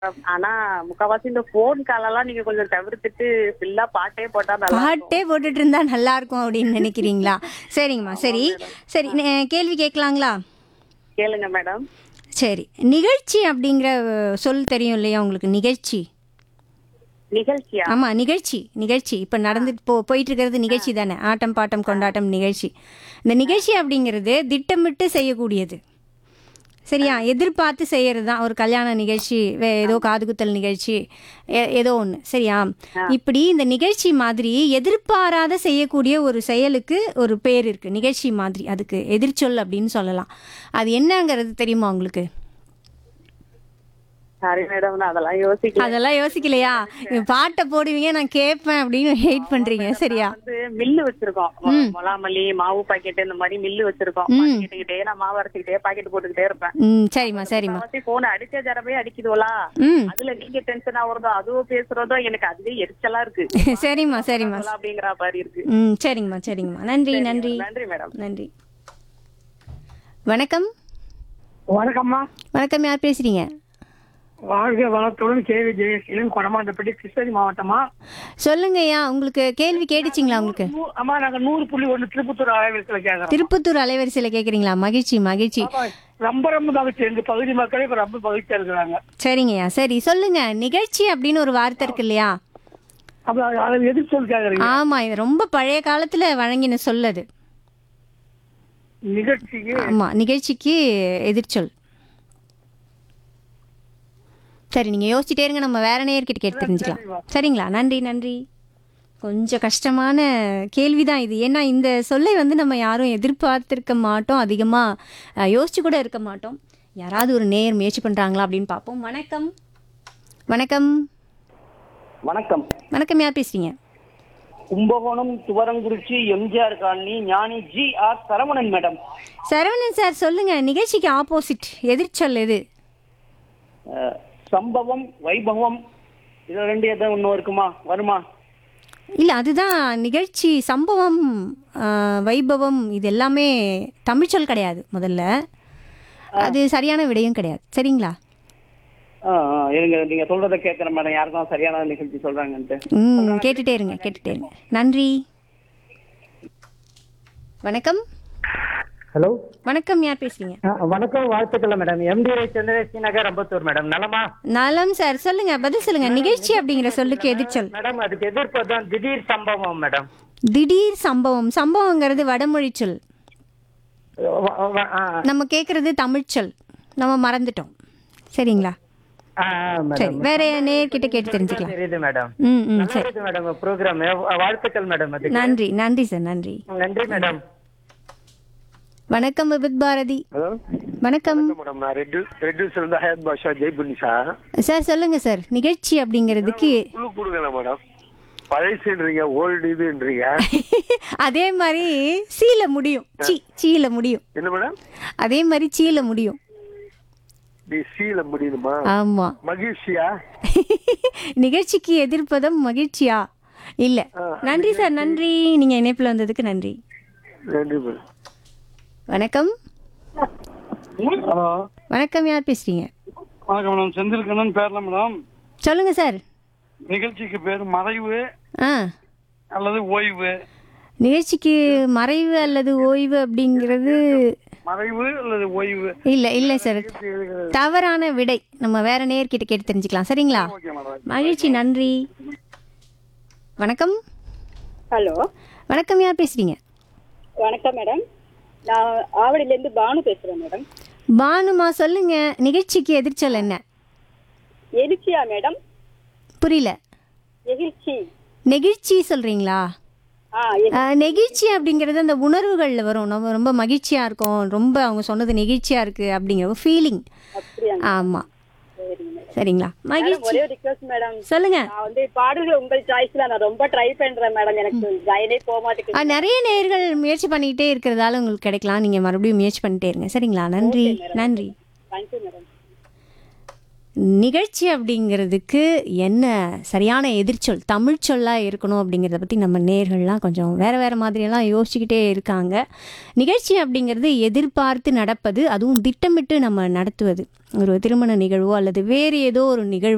ஆனா முக்காவாசி இந்த போன் காலெல்லாம் நீங்க கொஞ்சம் தவிர்த்துட்டு ஃபுல்லா பாட்டே போட்டா நல்லா இருக்கும். பாட்டே போட்டுட்டு இருந்தா நல்லா இருக்கும் அப்படின்னு நினைக்கிறீங்களா சரிங்கம்மா சரி சரி நே- கேள்வி கேட்கலாங்களா கேளுங்க மேடம் சரி நிகழ்ச்சி அப்படிங்கிற அஹ், சொல் தெரியும் இல்லையா உங்களுக்கு நிகழ்ச்சி நிகழ்ச்சியா ஆமா நிகழ்ச்சி நிகழ்ச்சி இப்ப நடந்துட்டு போ போயிட்டு இருக்கிறது நிகழ்ச்சி தானே ஆட்டம் பாட்டம் கொண்டாட்டம் நிகழ்ச்சி இந்த நிகழ்ச்சி அப்படிங்கிறது திட்டமிட்டு செய்யக்கூடியது சரியா எதிர்பார்த்து செய்யறது தான் ஒரு கல்யாண நிகழ்ச்சி வே ஏதோ காதுகுத்தல் நிகழ்ச்சி ஏ- ஏதோ ஒன்று சரியா இப்படி இந்த நிகழ்ச்சி மாதிரி எதிர்பாராத செய்யக்கூடிய ஒரு செயலுக்கு ஒரு பேர் இருக்கு நிகழ்ச்சி மாதிரி அதுக்கு எதிர்ச்சொல் அப்படின்னு சொல்லலாம் அது என்னங்கிறது தெரியுமா உங்களுக்கு சாரி மேடம் நான் அதெல்லாம் யோசிக்கல அதெல்லாம் யோசிக்கலையா நீங்க பாட்டை போடுவீங்க நான் கேட்பேன் அப்படின்னு வெயிட் பண்றீங்க சரியா வந்து மில்லு வச்சிருக்கோம் மொளாமல்லி மாவு பாக்கெட் இந்த மாதிரி மில்லு வச்சிருக்கோம் கேட்டுக்கிட்டே நான் மாவு அரைச்சிக்கிட்டே பாக்கெட் போட்டுக்கிட்டே இருப்பேன் ம் சரிம்மா சரிம்மா முக்காவாசி போன் அடிச்ச ஜரமே அடிக்குதுவலா ம் அதுல நீங்க டென்ஷன் ஆகுறதோ அதுவும் பேசுறதோ எனக்கு அதுவே எரிச்சலா இருக்கு சரிம்மா சரிம்மா சொல்லலாம் அப்படிங்கிற மாதிரி இருக்கு ம் சரிங்கம்மா சரிங்கம்மா நன்றி நன்றி நன்றி மேடம் நன்றி வணக்கம் வணக்கம்மா வணக்கம் யார் பேசுறீங்க வாழ்க வளத்துடன் கேவி ஜெயசீலன் கொடமாண்டப்பட்டி கிருஷ்ணகிரி மாவட்டமா சொல்லுங்கய்யா உங்களுக்கு கேள்வி கேட்டுச்சிங்களா உங்களுக்கு நூ- அம்மா நாங்க நூறு புள்ளி ஒண்ணு திருப்பத்தூர் ஆய்வுல கேக்குறோம் திருப்பத்தூர் அலைவரிசையில் கேட்குறீங்களா மகிழ்ச்சி மகிழ்ச்சி ஆமா, ரொம்ப ரொம்ப மகிழ்ச்சி எங்க பகுதி மக்களே இப்ப ரொம்ப மகிழ்ச்சியா இருக்கிறாங்க சரிங்கய்யா சரி சொல்லுங்க நிகழ்ச்சி அப்படின்னு ஒரு வார்த்தை இருக்கு இல்லையா அப்ப அதை எதிர்த்து சொல்லி கேக்குறீங்க ஆமா இது ரொம்ப பழைய காலத்துல வழங்கின சொல்லது நிகழ்ச்சிக்கு ஆமா நிகழ்ச்சிக்கு எதிர்ச்சொல் சரி நீங்க யோசிச்சுட்டே இருங்க நம்ம வேற நேர்கிட்ட கேட்டு தெரிஞ்சுக்கலாம் சரிங்களா நன்றி நன்றி கொஞ்சம் கஷ்டமான கேள்விதான் இது ஏன்னா இந்த சொல்லை வந்து நம்ம யாரும் எதிர்பார்த்திருக்க மாட்டோம் அதிகமாக யோசிச்சு கூட இருக்க மாட்டோம் யாராவது ஒரு நேர் முயற்சி பண்ணுறாங்களா அப்படின்னு பார்ப்போம் வணக்கம் வணக்கம் வணக்கம் வணக்கம் யார் பேசுறீங்க Kumbakonam Thuvarankurichi MGR colony Gnani G R Saravanan madam Saravanan sir சொல்லுங்க நிகழ்ச்சிக்கு ஆப்போசிட் எதிர்ச்சொல் எது அஹ், சம்பவம் வைபவம் இது ரெண்டு எதாவது ஒன்றும் இருக்குமா வருமா இல்லை அதுதான் நிகழ்ச்சி சம்பவம் ஆஹ், வைபவம் இது எல்லாமே தமிழ்ச்சொல் கிடையாது முதல்ல அது சரியான விடையும் கிடையாது சரிங்களா ஆ, ஆ, இருங்க நீங்க சொல்றத கேட்கறேன் மேடம் யாருக்கும் சரியான நிகழ்ச்சி சொல்றாங்கன்ட்டு ம் கேட்டுட்டே இருங்க கேட்டுட்டே இருங்க நன்றி வணக்கம் ஹலோ வணக்கம் யார் பேசுறீங்க வணக்கம் வாழ்த்துக்கள் மேடம் எம்டி சந்திரசி நகர் அம்பத்தூர் மேடம் நலமா நலம் சார் சொல்லுங்க பதில் சொல்லுங்க நிகழ்ச்சி அப்படிங்கிற சொல்லுக்கு எதிர்ச்சொல் மேடம் அதுக்கு எதிர்ப்பு தான் திடீர் சம்பவம் மேடம் திடீர் சம்பவம் சம்பவங்கிறது வடமொழி சொல் நம்ம கேட்கறது தமிழ்ச்சொல் நம்ம மறந்துட்டோம் சரிங்களா சரி வேற நேர்கிட்ட கேட்டு தெரிஞ்சுக்கலாம் தெரியுது மேடம் ம் ம் சரி இருக்கு மேடம் ப்ரோக்ராம் வாழ்த்துக்கள் மேடம் அதுக்கு நன்றி நன்றி சார் நன்றி நன்றி மேடம் வணக்கம் விபித் பாரதி ஹலோ வணக்கம் மேடம் நான் ரெட் ரெட் இருந்து ஹயத் பாஷா ஜெய்புனிஷா சார் சொல்லுங்க சார் நிகழ்ச்சி அப்படிங்கிறதுக்கு குழு கொடுங்களேன் மேடம் பழசுன்றீங்க ஓல்டு இதுன்றீங்க அதே மாதிரி சீல முடியும் சீ சீல முடியும் என்ன மேடம் அதே மாதிரி சீல முடியும் நீ சீல முடியுமா ஆமா மகிழ்ச்சியா நிகழ்ச்சிக்கு எதிர்ப்பதம் மகிழ்ச்சியா இல்ல நன்றி சார் நன்றி நீங்க இணைப்புல வந்ததுக்கு நன்றி நன்றி மேடம் வணக்கம் ஹலோ வணக்கம் யார் பேசுறீங்க வணக்கம் மேடம் செந்தில்கண்ணன் பேர்ல மேடம் சொல்லுங்க சார் நிகழ்ச்சிக்கு பேர் மறைவு ஆ அல்லது ஓய்வு நிகழ்ச்சிக்கு மறைவு அல்லது ஓய்வு அப்படிங்கிறது மறைவு அல்லது ஓய்வு இல்ல இல்ல சார் தவறான விடை நம்ம வேற நேர்கிட்ட கேட்டு தெரிஞ்சுக்கலாம் சரிங்களா மகிழ்ச்சி நன்றி வணக்கம் ஹலோ வணக்கம் யார் பேசுறீங்க வணக்கம் மேடம் நான் ஆவடியிலேருந்து பானு பேசுகிறேன் மேடம் பானுமா சொல்லுங்க நிகழ்ச்சிக்கு எதிர்ச்சல் என்ன எழுச்சியா மேடம் புரியல எகிழ்ச்சி நெகிழ்ச்சி சொல்றீங்களா ஆ ஆஹ், நெகிழ்ச்சி அப்படிங்கிறது அந்த உணர்வுகளில் வரும் நம்ம ரொம்ப மகிழ்ச்சியா இருக்கும் ரொம்ப அவங்க சொன்னது நெகிழ்ச்சியா இருக்கு அப்படிங்கிற ஒரு ஃபீலிங் அப்படியா ஆமா சரிங்க மேடம் சரிங்களா மேடம் மகிழ்ச்சி ஒரே ரிக்வஸ்ட் மேடம் சொல்லுங்க நான் வந்து பாடல்கள் உங்கள் சாய்ஸ்ல நான் ரொம்ப ட்ரை பண்றேன் மேடம் எனக்கு ஜாயினே போக ஆ, மாட்டேங்குது நிறைய நேர்கள் முயற்சி பண்ணிக்கிட்டே இருக்கிறதால உங்களுக்கு கிடைக்கலாம் நீங்க மறுபடியும் முயற்சி பண்ணிட்டே இருங்க சரிங்களா நன்றி நன்றி தேங்க்யூ மேடம் நிகழ்ச்சி அப்படிங்கிறதுக்கு என்ன சரியான எதிர்ச்சொல் தமிழ் சொல்லா இருக்கணும் அப்படிங்கிறத பற்றி நம்ம நேர்கள்லாம் கொஞ்சம் வேறு வேறு மாதிரியெல்லாம் யோசிச்சுக்கிட்டே இருக்காங்க நிகழ்ச்சி அப்படிங்கிறது எதிர்பார்த்து நடப்பது அதுவும் திட்டமிட்டு நம்ம நடத்துவது ஒரு திருமண நிகழ்வோ அல்லது வேறு ஏதோ ஒரு நிகழ்வு